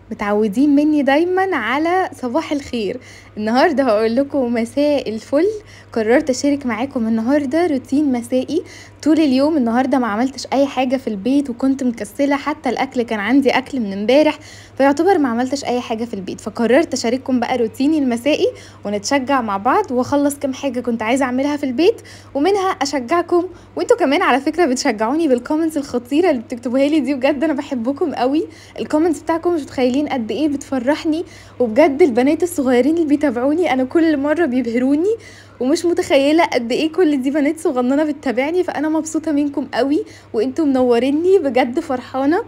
متعودين مني دايما على صباح الخير النهارده هقول لكم مساء الفل قررت اشارك معاكم النهارده روتين مسائي طول اليوم النهارده ما عملتش اي حاجه في البيت وكنت مكسله حتى الاكل كان عندي اكل من امبارح فيعتبر ما عملتش اي حاجه في البيت فقررت اشارككم بقى روتيني المسائي ونتشجع مع بعض واخلص كام حاجه كنت عايزه اعملها في البيت ومنها اشجعكم وانتوا كمان على فكره بتشجعوني بالكومنتس الخطيره اللي بتكتبوها لي دي بجد انا بحبكم قوي الكومنتس بتاعكم مش متخيلين قد ايه بتفرحني وبجد البنات الصغيرين اللي بيتابعوني انا كل مره بيبهروني ومش متخيله قد ايه كل دي بنات صغننه بتتابعني فانا مبسوطه منكم قوي وانتوا منوريني بجد فرحانه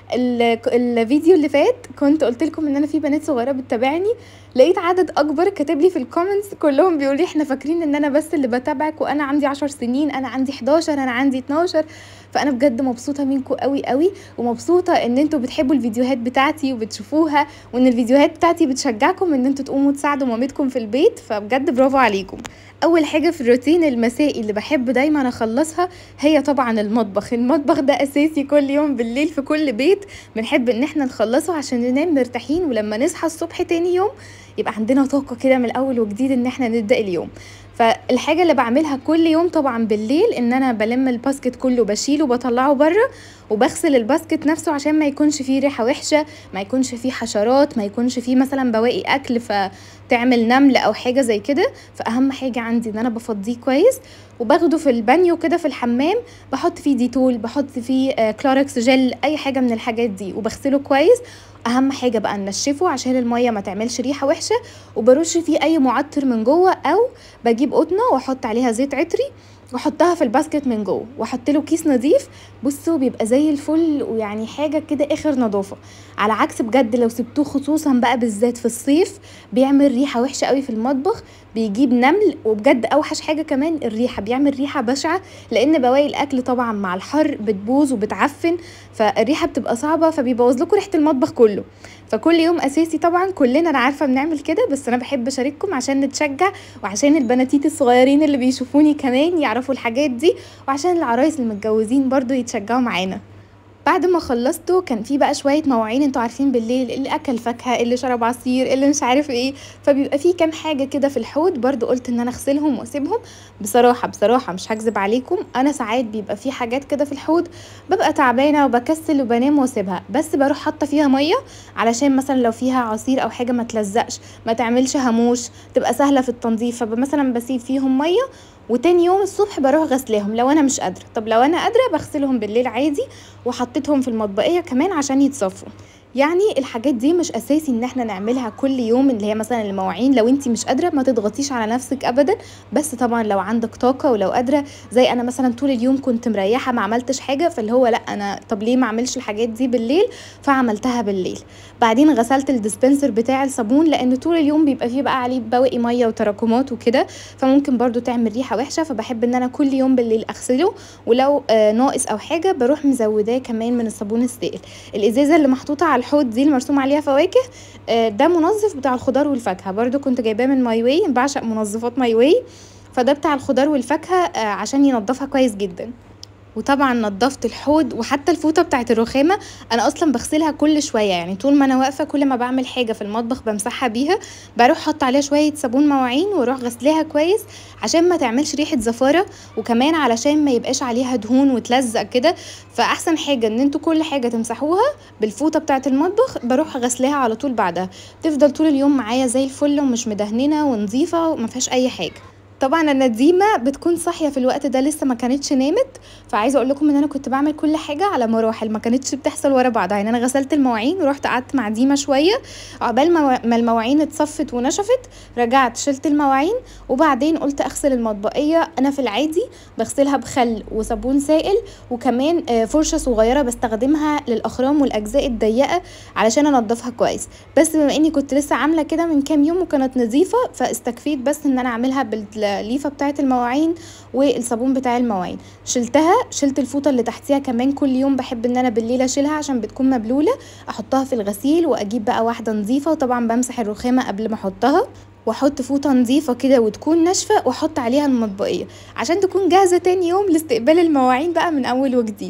الفيديو اللي فات كنت قلت لكم ان انا في بنات صغيره بتتابعني لقيت عدد اكبر كاتب لي في الكومنتس كلهم بيقولوا لي احنا فاكرين ان انا بس اللي بتابعك وانا عندي 10 سنين انا عندي 11 انا عندي 12 فانا بجد مبسوطه منكم قوي قوي ومبسوطه ان انتوا بتحبوا الفيديوهات بتاعتي وبتشوفوها وان الفيديوهات بتاعتي بتشجعكم ان انتوا تقوموا تساعدوا مامتكم في البيت فبجد برافو عليكم اول حاجه في الروتين المسائي اللي بحب دايما اخلصها هي طبعا المطبخ المطبخ ده اساسي كل يوم بالليل في كل بيت بنحب ان احنا نخلصه عشان ننام مرتاحين ولما نصحى الصبح تاني يوم يبقى عندنا طاقه كده من الاول وجديد ان احنا نبدا اليوم فالحاجه اللي بعملها كل يوم طبعا بالليل ان انا بلم الباسكت كله بشيله وبطلعه بره وبغسل الباسكت نفسه عشان ما يكونش فيه ريحه وحشه ما يكونش فيه حشرات ما يكونش فيه مثلا بواقي اكل فتعمل نمل او حاجه زي كده فاهم حاجه عندي ان انا بفضيه كويس وباخده في البانيو كده في الحمام بحط فيه ديتول بحط فيه كلوركس جل اي حاجه من الحاجات دي وبغسله كويس اهم حاجه بقى ننشفه عشان الميه ما تعملش ريحه وحشه وبرش فيه اي معطر من جوه او بجيب قطنه واحط عليها زيت عطري واحطها في الباسكت من جوه واحط له كيس نظيف بصوا بيبقى زي الفل ويعني حاجه كده اخر نظافه على عكس بجد لو سبتوه خصوصا بقى بالذات في الصيف بيعمل ريحه وحشه قوي في المطبخ بيجيب نمل وبجد اوحش حاجه كمان الريحه بيعمل ريحه بشعه لان بواقي الاكل طبعا مع الحر بتبوظ وبتعفن فالريحه بتبقى صعبه فبيبوظ لكم ريحه المطبخ كله فكل يوم اساسي طبعا كلنا انا عارفه بنعمل كده بس انا بحب اشارككم عشان نتشجع وعشان البناتيت الصغيرين اللي بيشوفوني كمان يعرفوا الحاجات دي وعشان العرايس المتجوزين برضو يتشجعوا معانا بعد ما خلصته كان في بقى شويه مواعين انتوا عارفين بالليل اللي اكل فاكهه اللي شرب عصير اللي مش عارف ايه فبيبقى في كام حاجه كده في الحوض برضو قلت ان انا اغسلهم واسيبهم بصراحه بصراحه مش هكذب عليكم انا ساعات بيبقى في حاجات كده في الحوض ببقى تعبانه وبكسل وبنام واسيبها بس بروح حاطه فيها ميه علشان مثلا لو فيها عصير او حاجه ما تلزقش ما تعملش هاموش تبقى سهله في التنظيف فمثلا بسيب فيهم ميه وتاني يوم الصبح بروح غسلاهم لو انا مش قادره طب لو انا قادره بغسلهم بالليل عادي وحطيتهم في المطبقيه كمان عشان يتصفوا يعني الحاجات دي مش اساسي ان احنا نعملها كل يوم اللي هي مثلا المواعين لو انت مش قادره ما تضغطيش على نفسك ابدا بس طبعا لو عندك طاقه ولو قادره زي انا مثلا طول اليوم كنت مريحه ما عملتش حاجه فاللي هو لا انا طب ليه ما اعملش الحاجات دي بالليل فعملتها بالليل بعدين غسلت الديسبنسر بتاع الصابون لان طول اليوم بيبقى فيه بقى عليه بواقي ميه وتراكمات وكده فممكن برضو تعمل ريحه وحشه فبحب ان انا كل يوم بالليل اغسله ولو آه ناقص او حاجه بروح مزوداه كمان من الصابون السائل الازازه اللي محطوطه على الحوض دي المرسوم عليها فواكه آه ده منظف بتاع الخضار والفاكهه برضو كنت جايباه من ماي واي بعشق منظفات ماي واي فده بتاع الخضار والفاكهه آه عشان ينضفها كويس جدا وطبعا نضفت الحوض وحتى الفوطه بتاعت الرخامه انا اصلا بغسلها كل شويه يعني طول ما انا واقفه كل ما بعمل حاجه في المطبخ بمسحها بيها بروح احط عليها شويه صابون مواعين واروح غسلاها كويس عشان ما تعملش ريحه زفاره وكمان علشان ما يبقاش عليها دهون وتلزق كده فاحسن حاجه ان انتوا كل حاجه تمسحوها بالفوطه بتاعت المطبخ بروح غسلاها على طول بعدها تفضل طول اليوم معايا زي الفل ومش مدهننه ونظيفه وما فيهاش اي حاجه طبعا انا ديما بتكون صاحيه في الوقت ده لسه ما كانتش نامت فعايزه اقول لكم ان انا كنت بعمل كل حاجه على مراحل ما كانتش بتحصل ورا بعضها يعني انا غسلت المواعين ورحت قعدت مع ديما شويه عقبال ما المواعين اتصفت ونشفت رجعت شلت المواعين وبعدين قلت اغسل المطبقيه انا في العادي بغسلها بخل وصابون سائل وكمان فرشه صغيره بستخدمها للاخرام والاجزاء الضيقه علشان انضفها كويس بس بما اني كنت لسه عامله كده من كام يوم وكانت نظيفه فاستكفيت بس ان انا اعملها بال الليفه بتاعه المواعين والصابون بتاع المواعين شلتها شلت الفوطه اللي تحتيها كمان كل يوم بحب ان انا بالليل اشيلها عشان بتكون مبلوله احطها في الغسيل واجيب بقى واحده نظيفه وطبعا بمسح الرخامه قبل ما احطها واحط فوطه نظيفه كده وتكون ناشفه واحط عليها المطبقيه عشان تكون جاهزه تاني يوم لاستقبال المواعين بقى من اول وجديد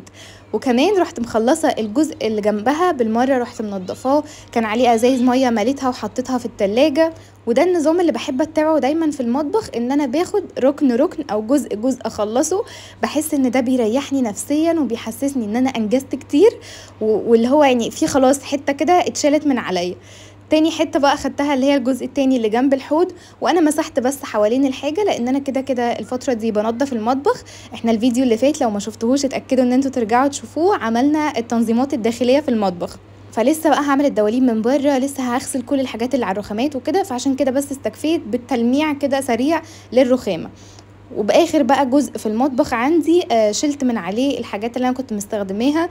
وكمان رحت مخلصه الجزء اللي جنبها بالمره رحت منضفاه كان عليه ازايز ميه مليتها وحطيتها في التلاجة وده النظام اللي بحب اتبعه دايما في المطبخ ان انا باخد ركن ركن او جزء جزء اخلصه بحس ان ده بيريحني نفسيا وبيحسسني ان انا انجزت كتير واللي هو يعني في خلاص حته كده اتشالت من عليا تاني حته بقى خدتها اللي هي الجزء التاني اللي جنب الحوض وانا مسحت بس حوالين الحاجه لان انا كده كده الفتره دي بنضف المطبخ احنا الفيديو اللي فات لو ما شفتوهوش اتاكدوا ان انتوا ترجعوا تشوفوه عملنا التنظيمات الداخليه في المطبخ فلسه بقى هعمل الدواليب من بره لسه هغسل كل الحاجات اللي على الرخامات وكده فعشان كده بس استكفيت بالتلميع كده سريع للرخامه وباخر بقى جزء في المطبخ عندي آه شلت من عليه الحاجات اللي انا كنت مستخدماها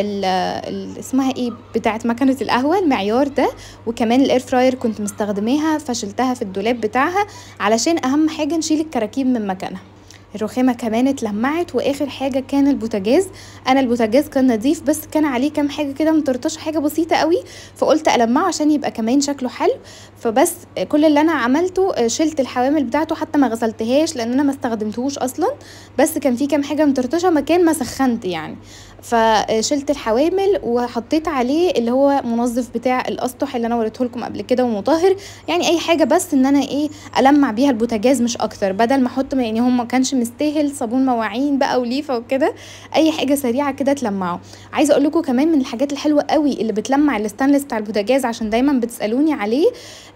اسمها ايه بتاعه مكنه القهوه المعيار ده وكمان الاير فراير كنت مستخدماها فشلتها في الدولاب بتاعها علشان اهم حاجه نشيل الكراكيب من مكانها الرخامه كمان اتلمعت واخر حاجه كان البوتاجاز انا البوتاجاز كان نظيف بس كان عليه كام حاجه كده مطرطشه حاجه بسيطه قوي فقلت المعه عشان يبقى كمان شكله حلو فبس كل اللي انا عملته شلت الحوامل بتاعته حتى ما غسلتهاش لان انا ما استخدمتهوش اصلا بس كان في كام حاجه مطرطشه مكان ما سخنت يعني فشلت الحوامل وحطيت عليه اللي هو منظف بتاع الاسطح اللي انا وريته لكم قبل كده ومطهر يعني اي حاجه بس ان انا ايه المع بيها البوتاجاز مش اكتر بدل ما احط يعني هم ما كانش مستاهل صابون مواعين بقى وليفه وكده اي حاجه سريعه كده تلمعه عايزه اقول لكم كمان من الحاجات الحلوه قوي اللي بتلمع الستانلس بتاع البوتاجاز عشان دايما بتسالوني عليه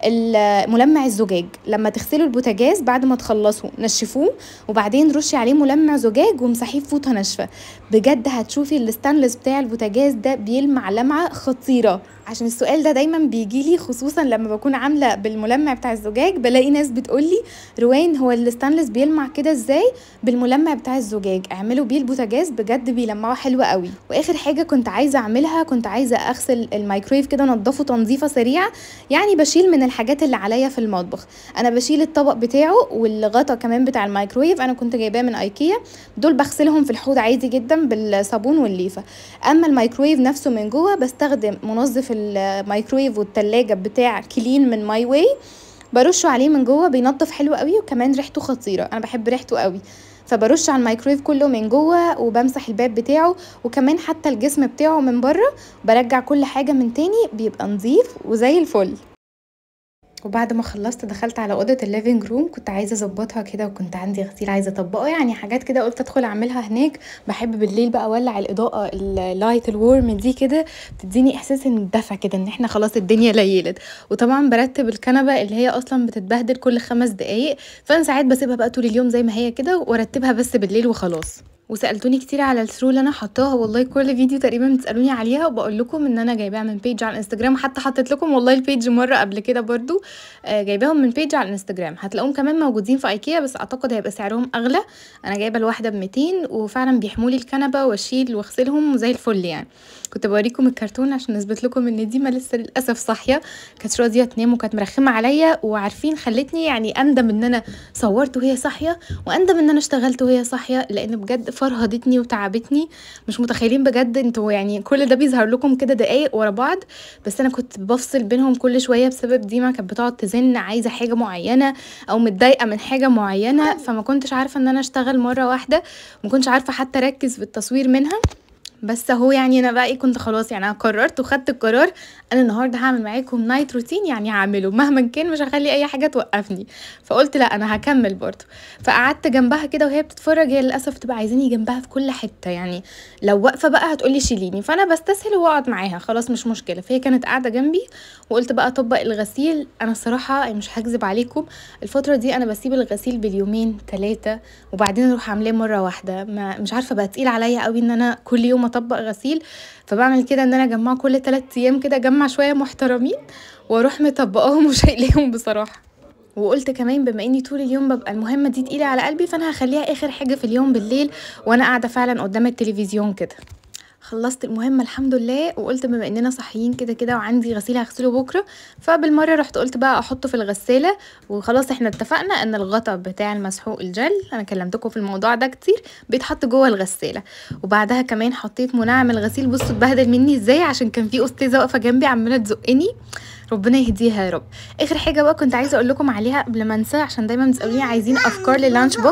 ملمع الزجاج لما تغسلوا البوتاجاز بعد ما تخلصوا نشفوه وبعدين رشي عليه ملمع زجاج ومسحيه بفوطه ناشفه بجد هتشوفي الستانلس بتاع البوتاجاز ده بيلمع لمعه خطيره عشان السؤال ده دايما بيجي لي خصوصا لما بكون عامله بالملمع بتاع الزجاج بلاقي ناس بتقول لي روان هو الستانلس بيلمع كده ازاي بالملمع بتاع الزجاج اعملوا بيه البوتاجاز بجد بيلمعوا حلو قوي واخر حاجه كنت عايزه اعملها كنت عايزه اغسل الميكرويف كده انضفه تنظيفه سريعه يعني بشيل من الحاجات اللي عليا في المطبخ انا بشيل الطبق بتاعه والغطا كمان بتاع الميكرويف انا كنت جايباه من ايكيا دول بغسلهم في الحوض عادي جدا بالصابون والليفه اما الميكرويف نفسه من جوه بستخدم منظف الميكرويف والتلاجة بتاع كلين من ماي واي برشه عليه من جوه بينضف حلو قوي وكمان ريحته خطيره انا بحب ريحته قوي فبرش على الميكرويف كله من جوه وبمسح الباب بتاعه وكمان حتى الجسم بتاعه من بره برجع كل حاجه من تاني بيبقى نظيف وزي الفل وبعد ما خلصت دخلت على اوضه الليفينج روم كنت عايزه اظبطها كده وكنت عندي غسيل عايزه اطبقه يعني حاجات كده قلت ادخل اعملها هناك بحب بالليل بقى اولع الاضاءه اللايت الورم دي كده بتديني احساس ان الدفى كده ان احنا خلاص الدنيا ليلت وطبعا برتب الكنبه اللي هي اصلا بتتبهدل كل خمس دقايق فانا ساعات بسيبها بقى طول اليوم زي ما هي كده وارتبها بس بالليل وخلاص وسالتوني كتير على الثرو اللي انا حطاها والله كل فيديو تقريبا بتسالوني عليها وبقول لكم ان انا جايباها من بيج على الانستجرام حتى حطيت لكم والله البيج مره قبل كده برضو آه جايباهم من بيج على الانستجرام هتلاقوهم كمان موجودين في ايكيا بس اعتقد هيبقى سعرهم اغلى انا جايبه الواحده ب 200 وفعلا بيحمولي الكنبه واشيل واغسلهم زي الفل يعني كنت بوريكم الكرتون عشان اثبت لكم ان ديما لسه للاسف صاحيه كانت راضيه تنام وكانت مرخمه عليا وعارفين خلتني يعني اندم ان انا صورت وهي صاحيه واندم ان انا اشتغلت وهي صاحيه لان بجد فرهدتني وتعبتني مش متخيلين بجد انتوا يعني كل ده بيظهر لكم كده دقايق ورا بعض بس انا كنت بفصل بينهم كل شويه بسبب ديما كانت بتقعد تزن عايزه حاجه معينه او متضايقه من حاجه معينه فما كنتش عارفه ان انا اشتغل مره واحده ما كنتش عارفه حتى اركز في التصوير منها بس اهو يعني انا بقى ايه كنت خلاص يعني انا قررت وخدت القرار انا النهارده هعمل معاكم نايت روتين يعني هعمله مهما كان مش هخلي اي حاجه توقفني فقلت لا انا هكمل برضه فقعدت جنبها كده وهي بتتفرج هي للاسف تبقى عايزاني جنبها في كل حته يعني لو واقفه بقى هتقولي شيليني فانا بستسهل واقعد معاها خلاص مش مشكله فهي كانت قاعده جنبي وقلت بقى اطبق الغسيل انا الصراحه مش هكذب عليكم الفتره دي انا بسيب الغسيل باليومين ثلاثه وبعدين اروح عاملاه مره واحده ما مش عارفه بقى تقيل عليا قوي ان انا كل يوم اطبق غسيل فبعمل كده ان انا اجمعه كل 3 ايام كده اجمع شويه محترمين واروح مطبقاهم وشايلاهم بصراحه وقلت كمان بما اني طول اليوم ببقى المهمه دي تقيله على قلبي فانا هخليها اخر حاجه في اليوم بالليل وانا قاعده فعلا قدام التلفزيون كده خلصت المهمه الحمد لله وقلت بما اننا صاحيين كده كده وعندي غسيل هغسله بكره فبالمره رحت قلت بقى احطه في الغساله وخلاص احنا اتفقنا ان الغطا بتاع المسحوق الجل انا كلمتكم في الموضوع ده كتير بيتحط جوه الغساله وبعدها كمان حطيت منعم الغسيل بصوا اتبهدل مني ازاي عشان كان في استاذه واقفه جنبي عماله تزقني ربنا يهديها يا رب اخر حاجه بقى كنت عايزه اقول لكم عليها قبل ما انسى عشان دايما بتسالوني عايزين افكار للانش بوكس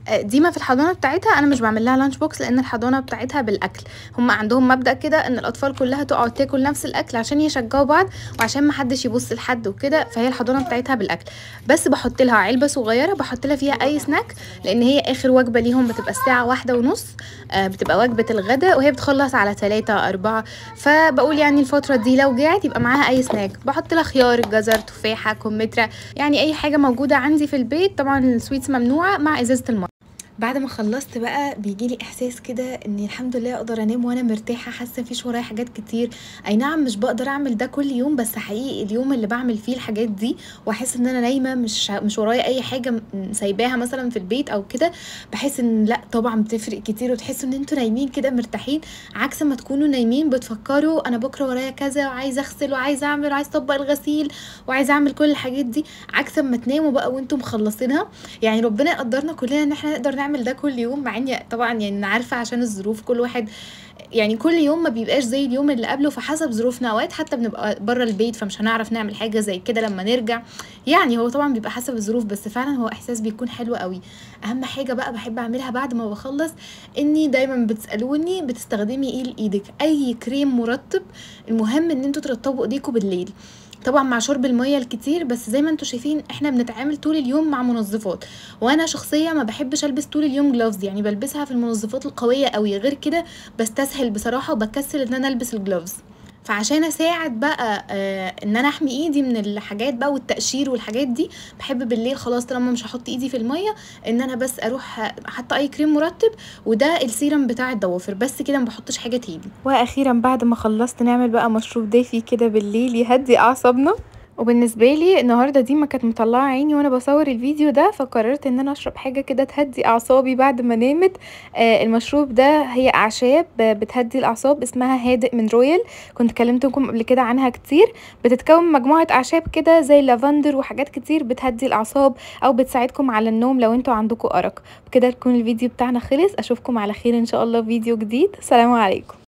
آه، ديما في الحضانه بتاعتها انا مش بعمل لها لانش بوكس لان الحضانه بتاعتها بالاكل هم عندهم مبدا كده ان الاطفال كلها تقعد تاكل نفس الاكل عشان يشجعوا بعض وعشان ما حدش يبص لحد وكده فهي الحضانه بتاعتها بالاكل بس بحط لها علبه صغيره بحط لها فيها اي سناك لان هي اخر وجبه ليهم بتبقى الساعه واحدة ونص آه، بتبقى وجبه الغداء وهي بتخلص على ثلاثة أربعة فبقول يعني الفتره دي لو جعت يبقى معاها اي سناك بحط لها خيار جزر تفاحه كمثرى يعني اي حاجه موجوده عندي في البيت طبعا السويتس ممنوعه مع ازازه الميه بعد ما خلصت بقى بيجي لي احساس كده اني الحمد لله اقدر انام وانا مرتاحه حاسه مفيش ورايا حاجات كتير اي نعم مش بقدر اعمل ده كل يوم بس حقيقي اليوم اللي بعمل فيه الحاجات دي واحس ان انا نايمه مش مش ورايا اي حاجه م- سايباها مثلا في البيت او كده بحس ان لا طبعا بتفرق كتير وتحسوا ان انتوا نايمين كده مرتاحين عكس ما تكونوا نايمين بتفكروا انا بكره ورايا كذا وعايزه اغسل وعايزه اعمل وعايزه اطبق الغسيل وعايزه اعمل كل الحاجات دي عكس ما تناموا بقى وانتم مخلصينها يعني ربنا يقدرنا كلنا ان احنا نقدر نعمل ده كل يوم مع اني طبعا يعني أنا عارفه عشان الظروف كل واحد يعني كل يوم ما بيبقاش زي اليوم اللي قبله فحسب ظروفنا اوقات حتى بنبقى بره البيت فمش هنعرف نعمل حاجه زي كده لما نرجع يعني هو طبعا بيبقى حسب الظروف بس فعلا هو احساس بيكون حلو قوي اهم حاجه بقى بحب اعملها بعد ما بخلص اني دايما بتسالوني بتستخدمي ايه لايدك اي كريم مرطب المهم ان انتوا ترطبوا ايديكم بالليل طبعا مع شرب الميه الكتير بس زي ما انتوا شايفين احنا بنتعامل طول اليوم مع منظفات وانا شخصيه ما بحبش البس طول اليوم جلوفز يعني بلبسها في المنظفات القويه قوي غير كده بستسهل بصراحه وبكسل ان انا البس الجلوفز فعشان اساعد بقى آه ان انا احمي ايدي من الحاجات بقى والتقشير والحاجات دي بحب بالليل خلاص طالما مش هحط ايدي في الميه ان انا بس اروح حاطه اي كريم مرطب وده السيرم بتاع الضوافر بس كده ما بحطش حاجه تاني واخيرا بعد ما خلصت نعمل بقى مشروب دافي كده بالليل يهدي اعصابنا وبالنسبه لي النهارده ديما كانت مطلعه عيني وانا بصور الفيديو ده فقررت ان انا اشرب حاجه كده تهدي اعصابي بعد ما نامت آه المشروب ده هي اعشاب آه، بتهدي الاعصاب اسمها هادئ من رويال كنت كلمتكم قبل كده عنها كتير بتتكون من مجموعه اعشاب كده زي اللافندر وحاجات كتير بتهدي الاعصاب او بتساعدكم على النوم لو انتوا عندكم ارق بكده يكون الفيديو بتاعنا خلص اشوفكم على خير ان شاء الله في فيديو جديد سلام عليكم